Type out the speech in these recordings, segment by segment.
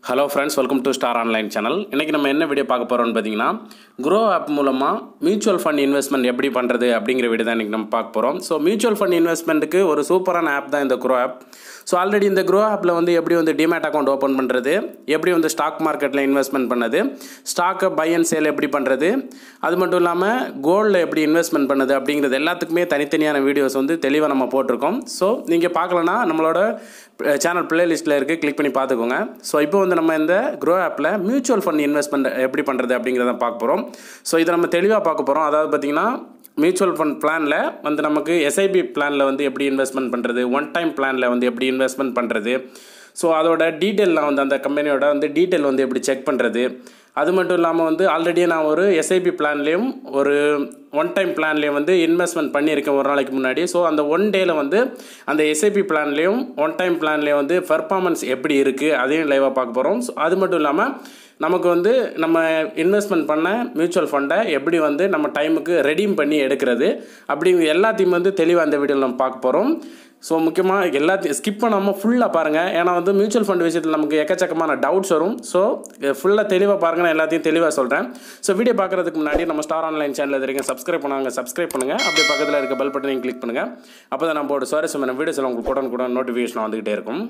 hello friends welcome to star online channel இன்றைக்கி நம்ம என்ன வீடியோ பார்க்க போகிறோம்னு பார்த்தீங்கன்னா க்ரோ ஆப் மூலமாக மியூச்சுவல் ஃபண்ட் இன்வெஸ்ட்மெண்ட் எப்படி பண்ணுறது அப்படிங்கிற வீடியோ தான் இன்றைக்கி நம்ம பார்க்க போகிறோம் ஸோ மியூச்சுவல் ஃபண்ட் இன்வெஸ்ட்மெண்ட்டுக்கு ஒரு சூப்பரான ஆப் தான் இந்த க்ரோ ஆப் ஸோ ஆல்ரெடி இந்த க்ரோ ஆப்பில் வந்து எப்படி வந்து டிமேட் அக்கௌண்ட் ஓப்பன் பண்ணுறது எப்படி வந்து ஸ்டாக் மார்க்கெட்டில் இன்வெஸ்ட்மெண்ட் பண்ணது ஸ்டாக்கை பை அண்ட் சேல் எப்படி பண்ணுறது அது மட்டும் இல்லாமல் கோல்டில் எப்படி இன்வெஸ்ட்மெண்ட் பண்ணுது அப்படிங்கிறது எல்லாத்துக்குமே தனித்தனியான வீடியோஸ் வந்து தெளிவாக நம்ம போட்டிருக்கோம் ஸோ நீங்கள் பார்க்கலன்னா நம்மளோட சேனல் பிளேலிஸ்ட்டில் இருக்குது கிளிக் பண்ணி பார்த்துக்கோங்க ஸோ இப்போ வந்து நம்ம இந்த க்ரோ ஆப்பில் மியூச்சுவல் ஃபண்ட் இன்வெஸ்ட்மெண்ட் எப்படி பண்ணுறது அப்படிங்கிறத பார்க்க போகிறோம் ஸோ இதை நம்ம தெளிவாக பார்க்க போகிறோம் அதாவது பார்த்திங்கன்னா மியூச்சுவல் ஃபண்ட் பிளானில் வந்து நமக்கு எஸ்ஐபி பிளானில் வந்து எப்படி இன்வெஸ்ட்மெண்ட் பண்ணுறது ஒன் டைம் பிளானில் வந்து எப்படி இன்வெஸ்ட்மெண்ட் பண்ணுறது ஸோ அதோட டீட்டெயிலாம் வந்து அந்த கம்பெனியோட வந்து டீட்டெயில் வந்து எப்படி செக் பண்ணுறது அது மட்டும் இல்லாமல் வந்து ஆல்ரெடி நான் ஒரு எஸ்ஐபி பிளான்லேயும் ஒரு ஒன் டைம் பிளான்லேயும் வந்து இன்வெஸ்ட்மெண்ட் பண்ணியிருக்கேன் ஒரு நாளைக்கு முன்னாடி ஸோ அந்த ஒன் டேயில் வந்து அந்த எஸ்ஐபி பிளான்லேயும் ஒன் டைம் பிளான்லேயும் வந்து பர்ஃபார்மன்ஸ் எப்படி இருக்குது அதையும் லைவாக பார்க்க போகிறோம் ஸோ அது மட்டும் இல்லாமல் நமக்கு வந்து நம்ம இன்வெஸ்ட்மெண்ட் பண்ண மியூச்சுவல் ஃபண்டை எப்படி வந்து நம்ம டைமுக்கு ரெடீம் பண்ணி எடுக்கிறது அப்படிங்கிற எல்லாத்தையும் வந்து தெளிவாக அந்த வீடியோவில் நம்ம பார்க்க போகிறோம் ஸோ முக்கியமாக எல்லாத்தையும் ஸ்கிப் பண்ணாமல் ஃபுல்லாக பாருங்கள் ஏன்னா வந்து மியூச்சுவல் ஃபண்ட் விஷயத்தில் நமக்கு எக்கச்சக்கமான டவுட்ஸ் வரும் ஸோ ஃபுல்லாக தெளிவாக பாருங்கள் நான் எல்லாத்தையும் தெளிவாக சொல்கிறேன் ஸோ வீடியோ பார்க்குறதுக்கு முன்னாடி நம்ம ஸ்டார் ஆன்லைன் சேனல் இருக்கீங்க சப்ஸ்கிரைப் பண்ணாங்க சப்ஸ்கிரைப் பண்ணுங்கள் அப்படியே பக்கத்தில் இருக்க பெல் பட்டனையும் கிளிக் பண்ணுங்கள் அப்போ தான் நம்ம ஒரு சுவாரஸ்யமான வீடியோஸ் எல்லாம் உங்களுக்கு உடனே கூட நோட்டிஃபிகேஷன் வந்துகிட்டே இருக்கும்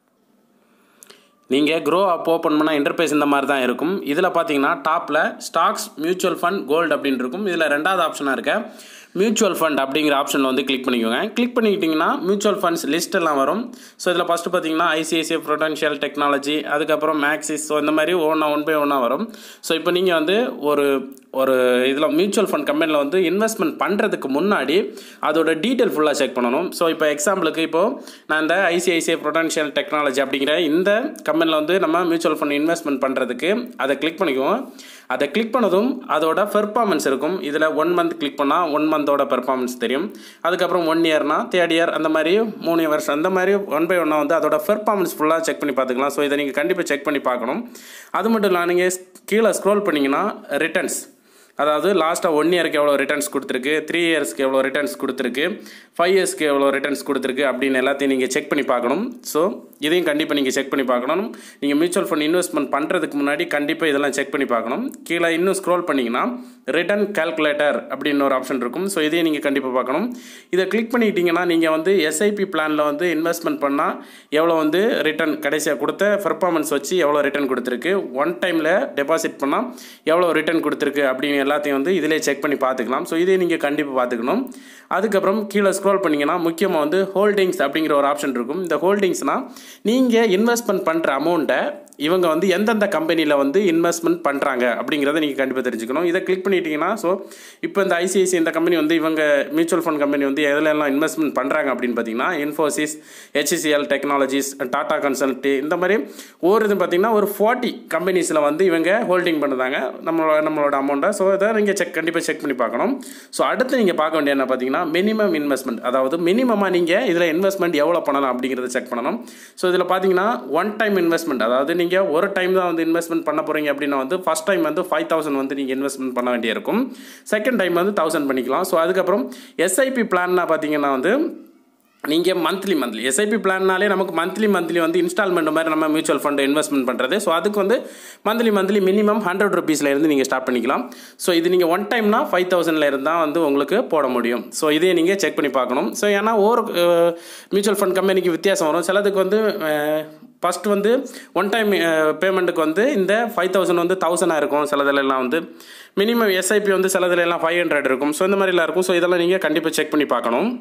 நீங்கள் க்ரோ அப் ஓப்பன் பண்ணால் இன்டர்பேஸ் இந்த மாதிரி தான் இருக்கும் இதில் பார்த்தீங்கன்னா டாப்பில் ஸ்டாக்ஸ் மியூச்சுவல் ஃபண்ட் கோல்டு அப்படின்னு இருக்கும் இதில் ரெண்டாவது ஆப்ஷனாக இருக்க மியூச்சுவல் ஃபண்ட் அப்படிங்கிற ஆப்ஷனில் வந்து கிளிக் பண்ணிக்கோங்க கிளிக் பண்ணிக்கிட்டிங்கன்னா மியூச்சுவல் ஃபண்ட்ஸ் லிஸ்ட் எல்லாம் வரும் ஸோ இதில் ஃபஸ்ட்டு பார்த்தீங்கன்னா ஐசிஐசிஐ ப்ரொடென்ஷியல் டெக்னாலஜி அதுக்கப்புறம் மேக்ஸிஸ் ஸோ இந்த மாதிரி ஒன்றா ஒன் பை ஒன்றா வரும் ஸோ இப்போ நீங்கள் வந்து ஒரு ஒரு இதில் மியூச்சுவல் ஃபண்ட் கம்பெனியில் வந்து இன்வெஸ்ட்மெண்ட் பண்ணுறதுக்கு முன்னாடி அதோட டீட்டெயில் ஃபுல்லாக செக் பண்ணணும் ஸோ இப்போ எக்ஸாம்பிளுக்கு இப்போது நான் இந்த ஐசிஐசிஐ ப்ரொடென்ஷியல் டெக்னாலஜி அப்படிங்கிற இந்த கம்பெனியில் வந்து நம்ம மியூச்சுவல் ஃபண்ட் இன்வெஸ்ட்மெண்ட் பண்ணுறதுக்கு அதை கிளிக் பண்ணிக்குவோம் அதை கிளிக் பண்ணதும் அதோட பெர்ஃபார்மன்ஸ் இருக்கும் இதில் ஒன் மந்த் கிளிக் பண்ணால் ஒன் மந்தோட பெர்ஃபார்மன்ஸ் தெரியும் அதுக்கப்புறம் ஒன் இயர்னா தேர்ட் இயர் அந்த மாதிரி மூணு வருஷம் அந்த மாதிரி ஒன் பை ஒன்னாக வந்து அதோட பெர்ஃபார்மன்ஸ் ஃபுல்லாக செக் பண்ணி பார்த்துக்கலாம் ஸோ இதை நீங்கள் கண்டிப்பாக செக் பண்ணி பார்க்கணும் அது மட்டும் இல்லை நீங்கள் கீழே ஸ்க்ரோல் பண்ணிங்கன்னா ரிட்டர்ன்ஸ் அதாவது லாஸ்ட்டாக ஒன் இயருக்கு எவ்வளோ ரிட்டர்ன்ஸ் கொடுத்துருக்கு த்ரீ இயர்ஸ்க்கு எவ்வளோ ரிட்டர்ன்ஸ் கொடுத்துருக்கு ஃபைவ் இயர்ஸ்க்கு எவ்வளோ ரிட்டர்ன்ஸ் கொடுத்துருக்கு அப்படின்னு எல்லாத்தையும் நீங்கள் செக் பண்ணி பார்க்கணும் ஸோ இதையும் கண்டிப்பாக நீங்கள் செக் பண்ணி பார்க்கணும் நீங்கள் மியூச்சுவல் ஃபண்ட் இன்வெஸ்ட்மெண்ட் பண்ணுறதுக்கு முன்னாடி கண்டிப்பாக இதெல்லாம் செக் பண்ணி பார்க்கணும் கீழே இன்னும் ஸ்க்ரோல் பண்ணிங்கன்னா ரிட்டர்ன் கால்குலேட்டர் அப்படின்னு ஒரு ஆப்ஷன் இருக்கும் ஸோ இதையும் நீங்கள் கண்டிப்பாக பார்க்கணும் இதை கிளிக் பண்ணிக்கிட்டிங்கன்னா நீங்கள் வந்து எஸ்ஐபி பிளானில் வந்து இன்வெஸ்ட்மெண்ட் பண்ணால் எவ்வளோ வந்து ரிட்டர்ன் கடைசியாக கொடுத்த பர்ஃபார்மன்ஸ் வச்சு எவ்வளோ ரிட்டர்ன் கொடுத்துருக்கு ஒன் டைமில் டெபாசிட் பண்ணால் எவ்வளோ ரிட்டர்ன் கொடுத்துருக்கு அப்படின்னு எல்லாத்தையும் வந்து இதிலே செக் பண்ணி பார்த்துக்கலாம் ஸோ இதை நீங்கள் கண்டிப்பாக பார்த்துக்கணும் அதுக்கப்புறம் கீழே ஸ்க்ரோல் பண்ணிங்கன்னா முக்கியமாக வந்து ஹோல்டிங்ஸ் அப்படிங்கிற ஒரு ஆப்ஷன் இருக்கும் இந்த ஹோல்டிங்ஸ்னால் நீங்கள் இன்வெஸ்ட்மெண்ட் பண்ணுற அமௌண்ட்டை இவங்க வந்து எந்தெந்த கம்பெனியில் வந்து இன்வெஸ்ட்மெண்ட் பண்ணுறாங்க அப்படிங்கிறத நீங்கள் கண்டிப்பாக தெரிஞ்சுக்கணும் இதை கிளிக் பண்ணிட்டீங்கன்னா ஸோ இப்போ இந்த ஐசிஐசி இந்த கம்பெனி வந்து இவங்க மியூச்சுவல் ஃபண்ட் கம்பெனி வந்து எதுலெல்லாம் இன்வெஸ்ட்மெண்ட் பண்ணுறாங்க அப்படின்னு பார்த்தீங்கன்னா Infosys HCL technologies Tata consultancy இந்த மாதிரி ஒரு இது பார்த்தீங்கன்னா ஒரு ஃபார்ட்டி கம்பெனிஸில் வந்து இவங்க ஹோல்டிங் பண்ணுறாங்க நம்மளோட நம்மளோட அமௌண்ட்டை ஸோ இதை நீங்கள் செக் கண்டிப்பாக செக் பண்ணி பார்க்கணும் ஸோ அடுத்து நீங்கள் பார்க்க வேண்டிய என்ன பார்த்தீங்கன்னா மினிமம் இன்வெஸ்ட்மெண்ட் அதாவது மினிமமாக நீங்கள் இதில் இன்வெஸ்ட்மெண்ட் எவ்வளோ பண்ணலாம் அப்படிங்கிறத செக் பண்ணணும் ஸோ இதில் பார்த்தீங்கன்னா ஒன் டைம் இன்வெஸ்ட்மெண்ட் அதாவது நீங்கள் நீங்கள் ஒரு டைம் தான் வந்து இன்வெஸ்ட்மெண்ட் பண்ண போகிறீங்க அப்படின்னா வந்து ஃபஸ்ட் டைம் வந்து ஃபைவ் தௌசண்ட் வந்து நீங்கள் இன்வெஸ்ட்மெண்ட் பண்ண வேண்டியிருக்கும் செகண்ட் டைம் வந்து தௌசண்ட் பண்ணிக்கலாம் ஸோ அதுக்கப்புறம் எஸ்ஐபி பிளான்னா பார்த்தீங்கன்னா வந்து நீங்கள் மந்த்லி மந்த்லி எஸ்ஐபி பிளான்னாலே நமக்கு மந்த்லி மந்த்லி வந்து இன்ஸ்டால்மெண்ட் மாதிரி நம்ம மியூச்சுவல் ஃபண்டு இன்வெஸ்ட்மெண்ட் பண்ணுறது ஸோ அதுக்கு வந்து மந்த்லி மந்த்லி மினிமம் ஹண்ட்ரட் ருபீஸில் இருந்து நீங்கள் ஸ்டார்ட் பண்ணிக்கலாம் ஸோ இது நீங்கள் ஒன் டைம்னா ஃபைவ் தௌசண்டில் இருந்தால் வந்து உங்களுக்கு போட முடியும் ஸோ இதையே நீங்கள் செக் பண்ணி பார்க்கணும் ஸோ ஏன்னா ஒரு மியூச்சுவல் ஃபண்ட் கம்பெனிக்கு வித்தியாசம் வரும் சிலதுக்கு வந்து ஃபஸ்ட் வந்து ஒன் டைம் பேமெண்ட்டுக்கு வந்து இந்த ஃபைவ் தௌசண்ட் வந்து தௌசண்டாக இருக்கும் சிலதுலலாம் வந்து மினிமம் எஸ்ஐபி வந்து சிலதுலலாம் ஃபைவ் ஹண்ட்ரட் இருக்கும் ஸோ இந்த மாதிரிலாம் இருக்கும் ஸோ இதெல்லாம் நீங்கள் கண்டிப்பாக செக் பண்ணி பார்க்கணும்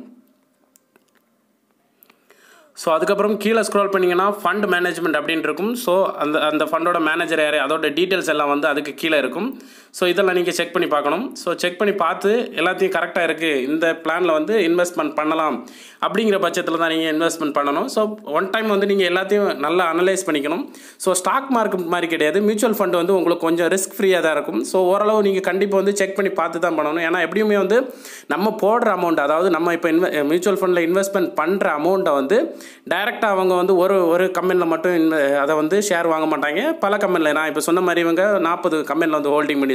ஸோ அதுக்கப்புறம் கீழே ஸ்க்ரோல் பண்ணிங்கன்னா ஃபண்ட் மேனேஜ்மெண்ட் அப்படின்னு இருக்கும் ஸோ அந்த அந்த ஃபண்டோட மேனேஜர் யார் அதோட டீட்டெயில்ஸ் எல்லாம் வந்து அதுக்கு கீழே இருக்கும் ஸோ இதெல்லாம் நீங்கள் செக் பண்ணி பார்க்கணும் ஸோ செக் பண்ணி பார்த்து எல்லாத்தையும் கரெக்டாக இருக்குது இந்த பிளானில் வந்து இன்வெஸ்ட்மெண்ட் பண்ணலாம் அப்படிங்கிற பட்சத்தில் தான் நீங்கள் இன்வெஸ்ட்மெண்ட் பண்ணணும் ஸோ ஒன் டைம் வந்து நீங்கள் எல்லாத்தையும் நல்லா அனலைஸ் பண்ணிக்கணும் ஸோ ஸ்டாக் மார்க்கெட் மாதிரி கிடையாது மியூச்சுவல் ஃபண்ட் வந்து உங்களுக்கு கொஞ்சம் ரிஸ்க் ஃப்ரீயாக தான் இருக்கும் ஸோ ஓரளவு நீங்கள் கண்டிப்பாக வந்து செக் பண்ணி பார்த்து தான் பண்ணணும் ஏன்னா எப்படியுமே வந்து நம்ம போடுற அமௌண்ட் அதாவது நம்ம இப்போ இன்வெ மியூச்சுவல் ஃபண்டில் இன்வெஸ்ட்மெண்ட் பண்ணுற அமௌண்ட்டை வந்து டைரெக்டாக அவங்க வந்து ஒரு ஒரு கம்பெனியில் மட்டும் இன்வெ அதை வந்து ஷேர் வாங்க மாட்டாங்க பல கம்பெனியில் நான் இப்போ சொன்ன மாதிரி இவங்க நாற்பது கம்பெனியில் வந்து ஹோல்டிங் பண்ணி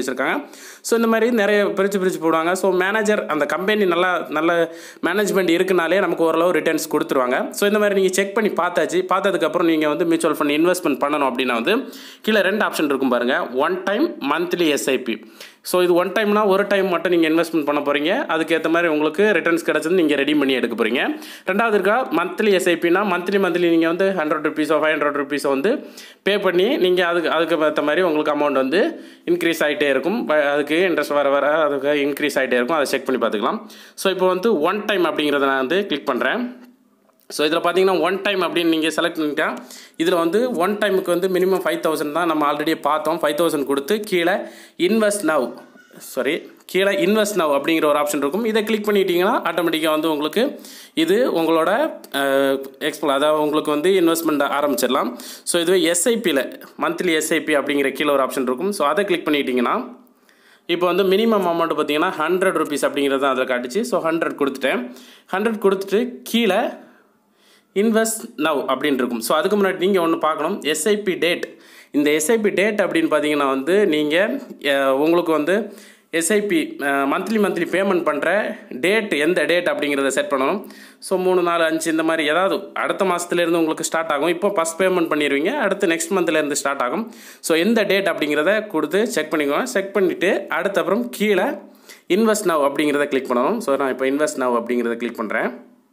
வச்சுருக்காங்க ஸோ இந்த மாதிரி நிறைய பிரித்து பிரித்து போடுவாங்க ஸோ மேனேஜர் அந்த கம்பெனி நல்லா நல்ல மேனேஜ்மெண்ட் இருக்குனாலே நமக்கு ஓரளவு ரிட்டர்ன்ஸ் கொடுத்துருவாங்க ஸோ இந்த மாதிரி நீங்கள் செக் பண்ணி பார்த்தாச்சு பார்த்ததுக்கப்புறம் நீங்கள் வந்து மியூச்சுவல் ஃபண்ட் இன்வெஸ்ட்மெண்ட் பண்ணணும் அப்படின்னா வந்து கீழே ரெண்டு ஆப்ஷன் இருக்கும் பாருங்கள் one time monthly SIP so இது ஒன் டைம்னா ஒரு டைம் மட்டும் நீங்கள் இன்வெஸ்ட்மெண்ட் பண்ண போகிறீங்க அதுக்கேற்ற மாதிரி உங்களுக்கு ரிட்டர்ன்ஸ் கிடச்சது நீங்கள் ரெடி பண்ணி எடுக்க போகிறீங்க ரெண்டாவது இருக்கா மந்த்லி எஸ்ஐபினா மந்த்லி மந்த்லி நீங்கள் வந்து ஹண்ட்ரட் ருபீஸோ ஃபைவ் ஹண்ட்ரட் ருபீஸோ வந்து பே பண்ணி நீங்கள் அதுக்கு அதுக்கு ஏற்ற மாதிரி உங்களுக்கு அமௌண்ட் வந்து இன்க்ரீஸ் ஆகிட்டே இருக்கும் ப- அதுக்கு இன்ட்ரெஸ்ட் வர வர அதுக்கு இன்க்ரீஸ் ஆகிட்டே இருக்கும் அதை செக் பண்ணி பார்த்துக்கலாம் ஸோ இப்போ வந்து ஒன் டைம் அப்படிங்கிறத நான் வந்து கிளிக் பண்ணுறேன் ஸோ இதில் பார்த்தீங்கன்னா ஒன் டைம் அப்படின்னு நீங்கள் செலக்ட் பண்ணிட்டா இதில் வந்து ஒன் டைமுக்கு வந்து மினிமம் ஃபைவ் தௌசண்ட் தான் நம்ம ஆல்ரெடி பார்த்தோம் ஃபைவ் தௌசண்ட் கொடுத்து கீழே இன்வெஸ்ட் நவ் சாரி கீழே இன்வெஸ்ட் நவ் அப்படிங்கிற ஒரு ஆப்ஷன் இருக்கும் இதை கிளிக் பண்ணிட்டீங்கன்னா ஆட்டோமேட்டிக்காக வந்து உங்களுக்கு இது உங்களோட எக்ஸ்பிள் அதாவது உங்களுக்கு வந்து இன்வெஸ்ட்மெண்ட் ஆரம்பிச்சிடலாம் ஸோ இதுவே எஸ்ஐபியில் மந்த்லி எஸ்ஐபி அப்படிங்கிற கீழே ஒரு ஆப்ஷன் இருக்கும் ஸோ அதை கிளிக் பண்ணிட்டீங்கன்னா இப்போ வந்து மினிமம் அமௌண்ட் பார்த்தீங்கன்னா ஹண்ட்ரட் ருபீஸ் அப்படிங்கிறது தான் அதில் காட்டுச்சு ஸோ ஹண்ட்ரட் கொடுத்துட்டேன் ஹண்ட்ரட் கொடுத்துட்டு கீழே இன்வெஸ்ட் நவ் அப்படின்னு இருக்கும் ஸோ அதுக்கு முன்னாடி நீங்கள் ஒன்று பார்க்கணும் எஸ்ஐபி டேட் இந்த எஸ்ஐபி டேட் அப்படின்னு பார்த்தீங்கன்னா வந்து நீங்கள் உங்களுக்கு வந்து எஸ்ஐபி மந்த்லி மந்த்லி பேமெண்ட் பண்ணுற டேட் எந்த டேட் அப்படிங்கிறத செட் பண்ணணும் ஸோ மூணு நாலு அஞ்சு இந்த மாதிரி ஏதாவது அடுத்த மாதத்துலேருந்து உங்களுக்கு ஸ்டார்ட் ஆகும் இப்போ ஃபஸ்ட் பேமெண்ட் பண்ணிடுவீங்க அடுத்து நெக்ஸ்ட் மந்த்லேருந்து ஸ்டார்ட் ஆகும் ஸோ எந்த டேட் அப்படிங்கிறத கொடுத்து செக் பண்ணிக்கோங்க செக் பண்ணிவிட்டு அடுத்த அப்புறம் கீழே இன்வெஸ்ட் நவ் அப்படிங்கிறத கிளிக் பண்ணணும் ஸோ நான் இப்போ இன்வெஸ்ட் நவ் அப்படிங்கிறத கிளிக் பண்ணுறேன்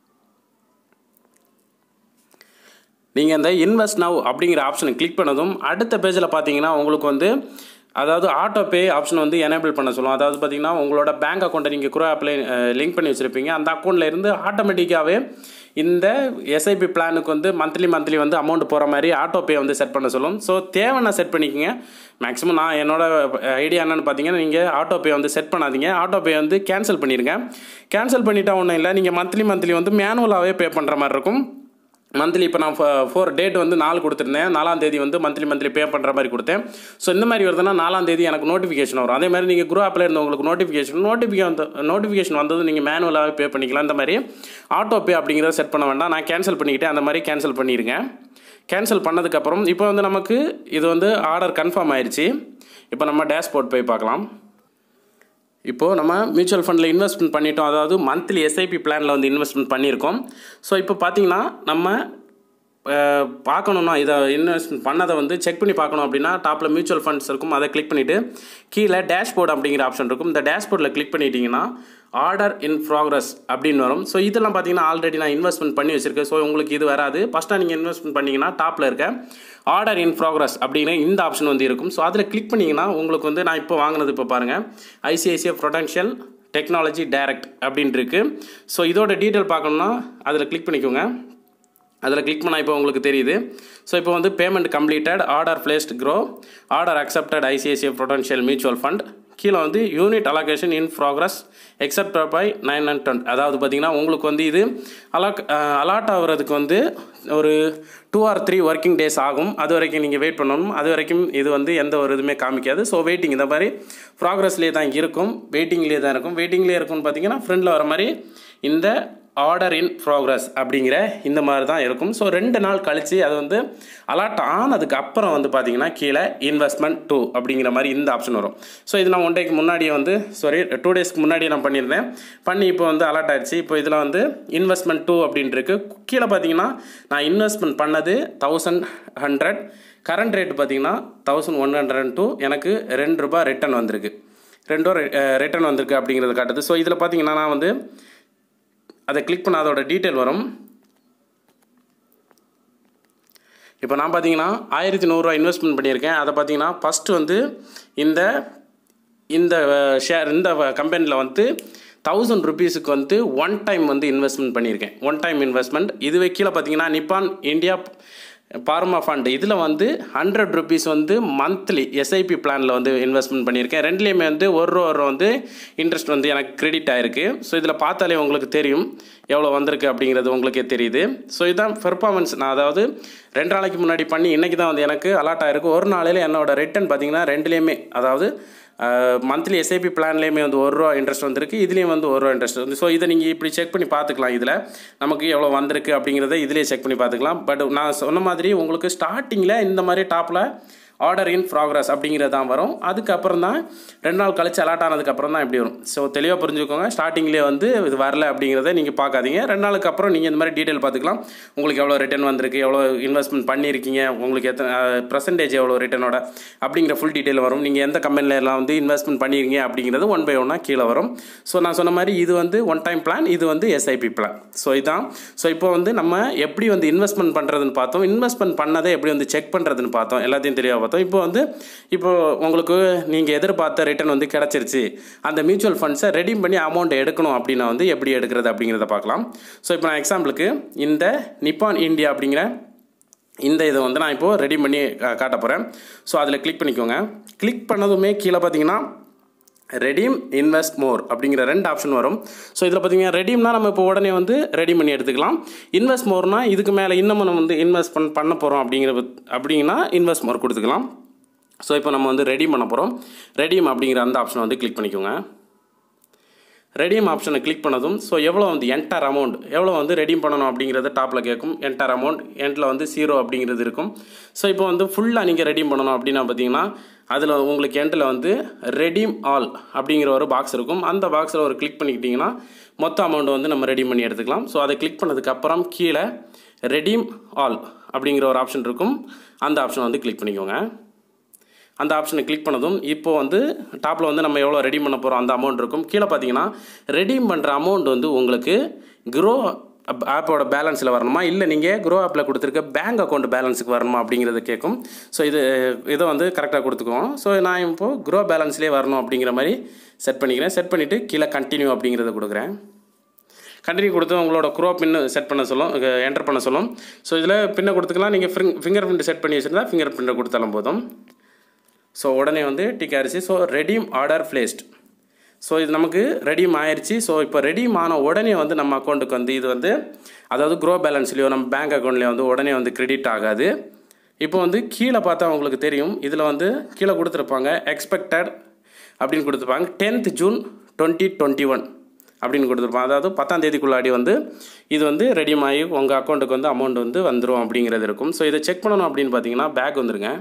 நீங்கள் இந்த இன்வெஸ்ட் நவ் அப்படிங்கிற ஆப்ஷனை கிளிக் பண்ணதும் அடுத்த பேஜில் பார்த்தீங்கன்னா உங்களுக்கு வந்து அதாவது ஆட்டோ பே ஆப்ஷன் வந்து எனேபிள் பண்ண சொல்லும் அதாவது பார்த்தீங்கன்னா உங்களோட பேங்க் அக்கௌண்ட்டை நீங்கள் குரோ ஆப்பில் லிங்க் பண்ணி வச்சுருப்பீங்க அந்த அக்கௌண்ட்டில் இருந்து ஆட்டோமேட்டிக்காகவே இந்த எஸ்ஐபி பிளானுக்கு வந்து மந்த்லி மந்த்லி வந்து அமௌண்ட் போகிற மாதிரி ஆட்டோ பே வந்து செட் பண்ண சொல்லும் ஸோ தேவைன்னா செட் பண்ணிக்கோங்க மேக்ஸிமம் நான் என்னோட ஐடியா என்னென்னு பார்த்தீங்கன்னா நீங்கள் ஆட்டோ பே வந்து செட் பண்ணாதீங்க ஆட்டோ பே வந்து கேன்சல் பண்ணிடுங்க கேன்சல் பண்ணிட்டா ஒன்றும் இல்லை நீங்கள் மந்த்லி மந்த்லி வந்து மேனுவலாகவே பே பண்ணுற மாதிரி இருக்கும் மந்த்லி இப்போ நான் ஃபோர் டேட் வந்து நாலு கொடுத்துருந்தேன் நாலாம் தேதி வந்து மந்த்லி மந்த்லி பே பண்ணுற மாதிரி கொடுத்தேன் ஸோ இந்த மாதிரி வருதுன்னா நாலாம் தேதி எனக்கு நோட்டிஃபிகேஷன் வரும் அதே மாதிரி நீங்கள் குரூப் ஆப்பில் இருந்து உங்களுக்கு நோட்டிஃபிகேஷன் நோட்டிஃபிகேஷன் நோட்டிஃபிகேஷன் வந்தது நீங்கள் மேனுவலாகவே பே பண்ணிக்கலாம் இந்த மாதிரி ஆட்டோ பே அப்படிங்கிறத செட் பண்ண வேண்டாம் நான் கேன்சல் பண்ணிக்கிட்டேன் அந்த மாதிரி கேன்சல் பண்ணிடுங்க கேன்சல் பண்ணதுக்கப்புறம் இப்போ வந்து நமக்கு இது வந்து ஆர்டர் கன்ஃபார்ம் ஆயிடுச்சு இப்போ நம்ம டேஷ்போர்ட் போய் பார்க்கலாம் இப்போது நம்ம மியூச்சுவல் ஃபண்டில் இன்வெஸ்ட்மெண்ட் பண்ணிட்டோம் அதாவது மந்த்லி எஸ்ஐபி பிளானில் வந்து இன்வெஸ்ட்மெண்ட் பண்ணியிருக்கோம் ஸோ இப்போ பார்த்தீங்கன்னா நம்ம அஹ், பார்க்கணுன்னா இதை இன்வெஸ்ட்மெண்ட் பண்ணதை வந்து செக் பண்ணி பார்க்கணும் அப்படின்னா டாப்பில் மியூச்சுவல் ஃபண்ட்ஸ் இருக்கும் அதை கிளிக் பண்ணிவிட்டு கீழே டேஷ்போர்ட் அப்படிங்கிற ஆப்ஷன் இருக்கும் இந்த டேஷ்போர்டில் கிளிக் பண்ணிட்டீங்கன்னா ஆர்டர் இன் ப்ராக்ரஸ் அப்படின்னு வரும் ஸோ இதெல்லாம் பார்த்தீங்கன்னா ஆல்ரெடி நான் இன்வெஸ்ட்மெண்ட் பண்ணி வச்சிருக்கேன் ஸோ உங்களுக்கு இது வராது ஃபஸ்ட்டாக நீங்கள் இன்வெஸ்ட்மெண்ட் பண்ணீங்கன்னா டாப்பில் இருக்க ஆர்டர் இன் ப்ராக்ரஸ் அப்படின்னு இந்த ஆப்ஷன் வந்து இருக்கும் ஸோ அதில் கிளிக் பண்ணிங்கன்னா உங்களுக்கு வந்து நான் இப்போ வாங்கினது இப்போ பாருங்கள் ஐசிஐசிஐ ப்ரொடென்ஷியல் டெக்னாலஜி டைரக்ட் அப்படின்ட்டு இருக்கு ஸோ இதோட டீட்டெயில் பார்க்கணுன்னா அதில் கிளிக் பண்ணிக்கோங்க அதில் கிளிக் பண்ணால் இப்போ உங்களுக்கு தெரியுது ஸோ இப்போ வந்து payment completed order placed Groww order accepted ICICI potential mutual fund கீழே வந்து unit allocation in progress except by nine and ten அதாவது பார்த்தீங்கன்னா உங்களுக்கு வந்து இது அலாக் அலாட் ஆகுறதுக்கு வந்து ஒரு two or three working days ஆகும் அது வரைக்கும் நீங்கள் வெயிட் பண்ணணும் அது வரைக்கும் இது வந்து எந்த ஒரு இதுவுமே காமிக்காது ஸோ வெயிட்டிங் இந்த மாதிரி ப்ராக்ரஸ்லேயே தான் இருக்கும் வெயிட்டிங்லேயே தான் இருக்கும் வெயிட்டிங்லேயே இருக்கும்னு பார்த்தீங்கன்னா ஃப்ரெண்டில் வர மாதிரி இந்த ஆர்டர் இன் ப்ராக்ரஸ் அப்படிங்கிற இந்த மாதிரி தான் இருக்கும் ஸோ ரெண்டு நாள் கழித்து அது வந்து அலாட் ஆனதுக்கு அப்புறம் வந்து பார்த்தீங்கன்னா கீழே இன்வெஸ்ட்மெண்ட் டூ அப்படிங்கிற மாதிரி இந்த ஆப்ஷன் வரும் ஸோ இது நான் ஒன் டேக்கு முன்னாடியே வந்து சாரி டூ டேஸ்க்கு முன்னாடியே நான் பண்ணியிருந்தேன் பண்ணி இப்போ வந்து அலாட் ஆயிடுச்சு இப்போ இதில் வந்து இன்வெஸ்ட்மெண்ட் டூ அப்படின்ட்டு இருக்கு கீழே பார்த்தீங்கன்னா நான் இன்வெஸ்ட்மெண்ட் பண்ணது தௌசண்ட் ஹண்ட்ரட் கரண்ட் ரேட் பார்த்தீங்கன்னா தௌசண்ட் ஒன் ஹண்ட்ரட் டூ எனக்கு ரெண்டு ரூபாய் ரிட்டர்ன் வந்திருக்கு ரெண்டு ரூபா ரிட்டர்ன் வந்திருக்கு அப்படிங்கிறது காட்டுது ஸோ இதில் பார்த்தீங்கன்னா நான் வந்து அதை கிளிக் பண்ண அதோட டீட்டெயில் வரும் இப்போ நான் பார்த்தீங்கன்னா ஆயிரத்தி நூறுரூவா இன்வெஸ்ட்மெண்ட் பண்ணியிருக்கேன் அதை பார்த்தீங்கன்னா ஃபஸ்ட்டு வந்து இந்த இந்த ஷேர் இந்த கம்பெனியில் வந்து தௌசண்ட் ருபீஸுக்கு வந்து ஒன் டைம் வந்து இன்வெஸ்ட்மெண்ட் பண்ணியிருக்கேன் ஒன் டைம் இன்வெஸ்ட்மெண்ட் இதுவே கீழே பார்த்தீங்கன்னா நிப்பான் இந்தியா பார்மா ஃபண்ட் இதில் வந்து ஹண்ட்ரட் ருபீஸ் வந்து மந்த்லி எஸ்ஐபி பிளானில் வந்து இன்வெஸ்ட்மெண்ட் பண்ணியிருக்கேன் ரெண்டுலேயுமே வந்து ஒரு ரூபா ஒரு ரூபா வந்து இன்ட்ரெஸ்ட் வந்து எனக்கு கிரெடிட் ஆயிருக்கு ஸோ இதில் பார்த்தாலே உங்களுக்கு தெரியும் எவ்வளோ வந்திருக்கு அப்படிங்கிறது உங்களுக்கே தெரியுது ஸோ இதுதான் பெர்ஃபார்மன்ஸ் நான் அதாவது ரெண்டு நாளைக்கு முன்னாடி பண்ணி இன்றைக்கி தான் வந்து எனக்கு அலாட் ஆயிருக்கு ஒரு நாளையில் என்னோட ரிட்டர்ன் பார்த்தீங்கன்னா ரெண்டுலேயுமே அதாவது மந்த்லி எஸ்ஐபி பிளான்லேயுமே வந்து ஒரு ரூபா இன்ட்ரெஸ்ட் வந்திருக்கு இதுலேயும் வந்து ஒரு ரூபா இன்ட்ரெஸ்ட் வந்து ஸோ இதை நீங்கள் இப்படி செக் பண்ணி பார்த்துக்கலாம் இதில் நமக்கு எவ்வளோ வந்திருக்கு அப்படிங்கிறத இதிலே செக் பண்ணி பார்த்துக்கலாம் பட் நான் சொன்ன மாதிரி உங்களுக்கு ஸ்டார்டிங்கில் இந்த மாதிரி டாப்பில் ஆர்டர் இன் ப்ராக்ரஸ் அப்படிங்கிறது தான் வரும் அதுக்கப்புறம் தான் ரெண்டு நாள் கழிச்சு அலாட் ஆனதுக்கப்புறம் தான் இப்படி வரும் ஸோ தெளிவாக புரிஞ்சுக்கோங்க ஸ்டார்டிங்லேயே வந்து இது வரல அப்படிங்கிறத நீங்கள் பார்க்காதீங்க ரெண்டு நாளுக்கு அப்புறம் நீங்கள் இந்த மாதிரி டீட்டெயில் பார்த்துக்கலாம் உங்களுக்கு எவ்வளோ ரிட்டர்ன் வந்திருக்கு எவ்வளோ இன்வெஸ்ட்மெண்ட் பண்ணியிருக்கீங்க உங்களுக்கு எத்தனை பர்சன்டேஜ் எவ்வளோ ரிட்டர்னோட அப்படிங்கிற ஃபுல் டீட்டெயில் வரும் நீங்கள் எந்த கம்பெனியில் எல்லாம் வந்து இன்வெஸ்ட்மெண்ட் பண்ணியிருக்கீங்க அப்படிங்கிறது ஒன் பை ஒன்னாக கீழே வரும் ஸோ நான் சொன்ன மாதிரி இது வந்து ஒன் டைம் பிளான் இது வந்து எஸ்ஐபி பிளான் ஸோ இதான் ஸோ இப்போ வந்து நம்ம எப்படி வந்து இன்வெஸ்ட்மெண்ட் பண்ணுறதுன்னு பார்த்தோம் இன்வெஸ்ட்மெண்ட் பண்ணதை எப்படி வந்து செக் பண்ணுறதுன்னு பார்த்தோம் எல்லாத்தையும் தெளிவாக பார்த்தோம் இப்போ வந்து இப்போ உங்களுக்கு நீங்கள் எதிர்பார்த்த ரிட்டர்ன் வந்து கிடச்சிருச்சு அந்த மியூச்சுவல் ஃபண்ட்ஸை ரெடீம் பண்ணி அமௌண்ட் எடுக்கணும் அப்படின்னா வந்து எப்படி எடுக்கிறது அப்படிங்கிறத பார்க்கலாம் ஸோ இப்போ நான் எக்ஸாம்பிளுக்கு இந்த நிப்பான் இந்தியா அப்படிங்கிற இந்த இதை வந்து நான் இப்போது ரெடி பண்ணி கா- காட்ட போகிறேன் ஸோ அதில் கிளிக் பண்ணிக்கோங்க கிளிக் பண்ணதுமே கீழே பார்த்தீங்கன்னா ரெடீம் இன்வெஸ்ட் மோர் அப்படிங்கிற ரெண்டு ஆப்ஷன் வரும் ஸோ இதில் பார்த்தீங்கன்னா ரெடீம்னா நம்ம இப்போ உடனே வந்து ரெடி பண்ணி எடுத்துக்கலாம் இன்வெஸ்ட் மோர்னா இதுக்கு மேலே இன்னும் நம்ம வந்து இன்வெஸ்ட் பண்ண பண்ண போகிறோம் அப்படிங்கிற பத்- அப்படின்னா இன்வெஸ்ட் மோர் கொடுத்துக்கலாம் ஸோ இப்போ நம்ம வந்து ரெடி பண்ண போகிறோம் ரெடீம் அப்படிங்கிற அந்த ஆப்ஷனை வந்து கிளிக் பண்ணிக்கோங்க ரெடீம் ஆப்ஷனை கிளிக் பண்ணதும் ஸோ எவ்வளோ வந்து என்டர் அமௌண்ட் எவ்வளோ வந்து ரெடீம் பண்ணணும் அப்படிங்கிறத டாப்பில் கேட்கும் என்டர் அமௌண்ட் எண்டில் வந்து ஜீரோ அப்படிங்கிறது இருக்கும் ஸோ இப்போ வந்து ஃபுல்லாக நீங்கள் ரெடீம் பண்ணணும் அப்படின்னா பார்த்தீங்கன்னா அதில் உங்களுக்கு எண்டில் வந்து ரெடீம் ஆல் அப்படிங்கிற ஒரு பாக்ஸ் இருக்கும் அந்த பாக்ஸில் ஒரு கிளிக் பண்ணிக்கிட்டிங்கன்னா மொத்த அமௌண்ட் வந்து நம்ம ரெடீம் பண்ணி எடுத்துக்கலாம் ஸோ அதை கிளிக் பண்ணதுக்கப்புறம் கீழே ரெடீம் ஆல் அப்படிங்கிற ஒரு ஆப்ஷன் இருக்கும் அந்த ஆப்ஷனை வந்து கிளிக் பண்ணிக்கோங்க அந்த ஆப்ஷனை கிளிக் பண்ணதும் இப்போ வந்து டாப்பில் வந்து நம்ம எவ்வளோ ரெடி பண்ண போகிறோம் அந்த அமௌண்ட் இருக்கும் கீழே பார்த்தீங்கன்னா ரெடீம் பண்ணுற அமௌண்ட் வந்து உங்களுக்கு க்ரோ ஆப்போட பேலன்ஸில் வரணுமா இல்லை நீங்கள் க்ரோ ஆப்பில் கொடுத்துருக்க பேங்க் அக்கௌண்ட் பேலன்ஸுக்கு வரணுமா அப்படிங்கிறத கேட்கும் ஸோ இது இதை வந்து கரெக்டாக கொடுத்துக்குவோம் ஸோ நான் இப்போது க்ரோ பேலன்ஸ்லேயே வரணும் அப்படிங்கிற மாதிரி செட் பண்ணிக்கிறேன் செட் பண்ணிவிட்டு கீழே கண்டினியூ அப்படிங்கிறத கொடுக்குறேன் கண்டினியூ கொடுத்து உங்களோட க்ரோ பின்னு செட் பண்ண சொல்லும் என்டர் பண்ண சொல்லும் ஸோ இதில் பின்னை கொடுத்துக்கலாம் நீங்கள் ஃபிங்கர் பிரிண்ட் செட் பண்ணி வச்சுருந்தா ஃபிங்கர் பிரிண்ட்டை கொடுத்தாலும் போதும் ஸோ உடனே வந்து டிக் ஆயிடுச்சு so redeem order placed so இது நமக்கு ரெடீம் ஆயிடுச்சு ஸோ இப்போ ரெடீம் ஆன உடனே வந்து நம்ம அக்கௌண்ட்டுக்கு வந்து இது வந்து அதாவது க்ரோ பேலன்ஸ்லேயோ நம்ம பேங்க் அக்கௌண்ட்லேயோ வந்து உடனே வந்து கிரெடிட் ஆகாது இப்போ வந்து கீழே பார்த்தா உங்களுக்கு தெரியும் இதில் வந்து கீழே கொடுத்துருப்பாங்க எக்ஸ்பெக்டட் அப்படின்னு கொடுத்துருப்பாங்க tenth June twenty twenty one அப்படின்னு கொடுத்துருப்பாங்க அதாவது பத்தாம் தேதிக்குள்ளாடி வந்து இது வந்து ரெடீம் ஆகி உங்கள் அக்கௌண்ட்டுக்கு வந்து அமௌண்ட் வந்து வந்துடும் அப்படிங்கிறது இருக்கும் ஸோ இதை செக் பண்ணணும் அப்படின்னு பார்த்தீங்கன்னா பேக் வந்துருங்க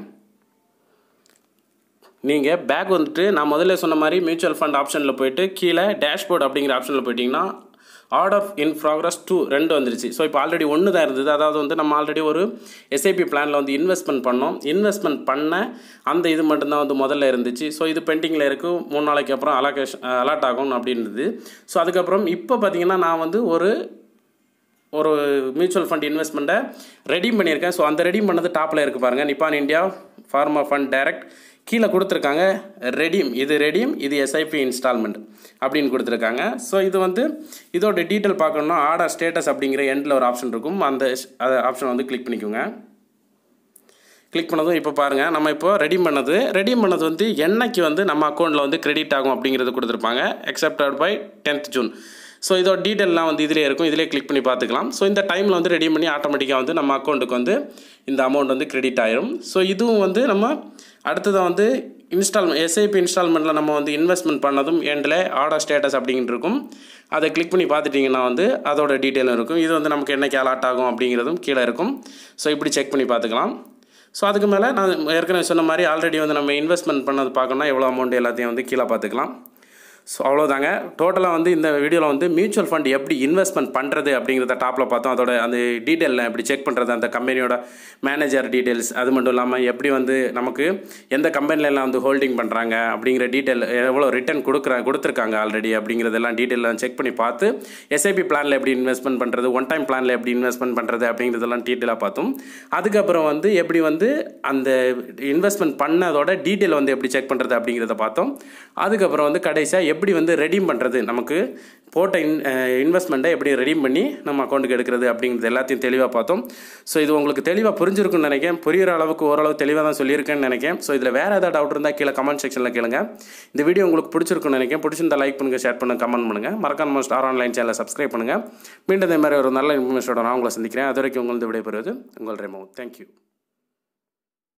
நீங்கள் பேக் வந்துட்டு நான் முதல்ல சொன்ன மாதிரி மியூச்சுவல் ஃபண்ட் ஆப்ஷனில் போயிட்டு கீழே டேஷ்போர்ட் அப்படிங்கிற ஆப்ஷனில் போயிட்டீங்கன்னா ஆர்டர் இன் ப்ராக்ரஸ் டூ ரெண்டு வந்துருச்சு ஸோ இப்போ ஆல்ரெடி ஒன்று தான் இருந்தது அதாவது வந்து நம்ம ஆல்ரெடி ஒரு எஸ்ஐபி பிளானில் வந்து இன்வெஸ்ட்மெண்ட் பண்ணோம் இன்வெஸ்ட்மெண்ட் பண்ண அந்த இது மட்டும்தான் வந்து முதல்ல இருந்துச்சு ஸோ இது பெண்டிங்கில் இருக்குது மூணு நாளைக்கு அப்புறம் அலாகேஷன் அலாட் ஆகும் அப்படின்றது ஸோ அதுக்கப்புறம் இப்போ பார்த்தீங்கன்னா நான் வந்து ஒரு ஒரு மியூச்சுவல் ஃபண்ட் இன்வெஸ்ட்மெண்ட்டை ரெடீம் பண்ணியிருக்கேன் ஸோ அந்த ரெடீம் பண்ணது டாப்பில் இருக்குது பாருங்கள் Nippon India pharma fund direct கீழே கொடுத்துருக்காங்க ரெடீம் இது ரெடீம் இது எஸ்ஐபி இன்ஸ்டால்மெண்ட் அப்படின்னு கொடுத்துருக்காங்க ஸோ இது வந்து இதோட டீட்டெயில் பார்க்கணுன்னா ஆர்டர் ஸ்டேட்டஸ் அப்படிங்கிற எண்டில் ஒரு ஆப்ஷன் இருக்கும் அந்த ஆப்ஷனை வந்து கிளிக் பண்ணிக்கோங்க கிளிக் பண்ணதும் இப்போ பாருங்கள் நம்ம இப்போ ரெடி பண்ணது ரெடி பண்ணது வந்து என்னைக்கு வந்து நம்ம அக்கௌண்ட்டில் வந்து கிரெடிட் ஆகும் அப்படிங்கிறது கொடுத்துருப்பாங்க accepted by tenth June so இதோட டீட்டெயிலாம் வந்து இதிலே இருக்கும் இதிலே கிளிக் பண்ணி பார்த்துக்கலாம் ஸோ இந்த டைமில் வந்து ரெடி பண்ணி ஆட்டோமேட்டிக்காக வந்து நம்ம அக்கௌண்ட்டுக்கு வந்து இந்த அமௌண்ட் வந்து கிரெடிட் ஆயிரும் ஸோ இதுவும் வந்து நம்ம அடுத்ததாக வந்து இன்ஸ்டால் எஸ்ஐபி இன்ஸ்டால்மெண்ட்டில் நம்ம வந்து இன்வெஸ்ட்மெண்ட் பண்ணதும் எண்டில் ஆர்டர் ஸ்டேட்டஸ் அப்படின்ட்டு இருக்கும் அதை கிளிக் பண்ணி பார்த்துட்டிங்கன்னா வந்து அதோட டீட்டெயிலும் இருக்கும் இது வந்து நமக்கு என்னைக்கு அலாட் ஆகும் அப்படிங்கிறதும் கீழே இருக்கும் ஸோ இப்படி செக் பண்ணி பார்த்துக்கலாம் ஸோ அதுக்கு மேலே நான் ஏற்கனவே சொன்ன மாதிரி ஆல்ரெடி வந்து நம்ம இன்வெஸ்ட்மெண்ட் பண்ணது பார்க்கணும்னா எவ்வளோ அமௌண்ட் எல்லாத்தையும் வந்து கீழே பார்த்துக்கலாம் ஸோ அவ்வளோதாங்க டோட்டலாக வந்து இந்த வீடியோவில் வந்து மியூச்சுவல் ஃபண்ட் எப்படி இன்வெஸ்ட்மெண்ட் பண்ணுறது அப்படிங்கிறத டாப்பில் பார்த்தோம் அதோட அந்த டீட்டெயிலில் எப்படி செக் பண்ணுறது அந்த கம்பெனியோட மேனேஜர் டீட்டெயில்ஸ் அது மட்டும் இல்லாமல் எப்படி வந்து நமக்கு எந்த கம்பெனிலலாம் வந்து ஹோல்டிங் பண்ணுறாங்க அப்படிங்கிற டீட்டெயில் எவ்வளோ ரிட்டர்ன் கொடுக்குற கொடுத்துருக்காங்க ஆல்ரெடி அப்படிங்கிறதெல்லாம் டீட்டெயிலாம் செக் பண்ணி பார்த்து எஸ்ஐபி பிளானில் எப்படி இன்வெஸ்ட்மெண்ட் பண்ணுறது ஒன் டைம் பிளானில் எப்படி இன்வெஸ்ட்மெண்ட் பண்ணுறது அப்படிங்கிறதெல்லாம் டீட்டெயிலாக பார்த்தோம் அதுக்கப்புறம் வந்து எப்படி வந்து அந்த இன்வெஸ்ட்மெண்ட் பண்ணதோட டீட்டெயில் வந்து எப்படி செக் பண்ணுறது அப்படிங்கிறத பார்த்தோம் அதுக்கப்புறம் வந்து கடைசியாக எப்படி வந்து ரெடீம் பண்ணுறது நமக்கு போட்ட இன் இன்வெஸ்ட்மெண்ட்டை எப்படி ரெடீம் பண்ணி நம்ம அக்கௌண்ட்டுக்கு எடுக்கிறது அப்படிங்கிறது எல்லாத்தையும் தெளிவாக பார்த்தோம் ஸோ இது உங்களுக்கு தெளிவாக புரிஞ்சிருக்குன்னு நினைக்கிறேன் புரியுற அளவுக்கு ஓரளவு தெளிவாக தான் சொல்லியிருக்கேன்னு நினைக்கிறேன் ஸோ இதில் வேறு ஏதாவது டவுட் இருந்தால் கீழே கமெண்ட் செக்ஷனில் கேளுங்க இந்த வீடியோ உங்களுக்கு பிடிச்சிருக்குன்னு நினைக்கிறேன் பிடிச்சிருந்தா லைக் பண்ணுங்கள் ஷேர் பண்ணுங்கள் கமெண்ட் பண்ணுங்கள் மறக்காம ஸ்டார் ஆன்லைன் சேனலை சப்ஸ்கிரைப் பண்ணுங்கள் மீண்டும் இதே மாதிரி ஒரு நல்ல இன்ஃபர்மேஷனோட நான் உங்களை சந்திக்கிறேன் அது வரைக்கும் உங்களது விடைபெறுவது உங்கள் ரெமோ தேங்க்யூ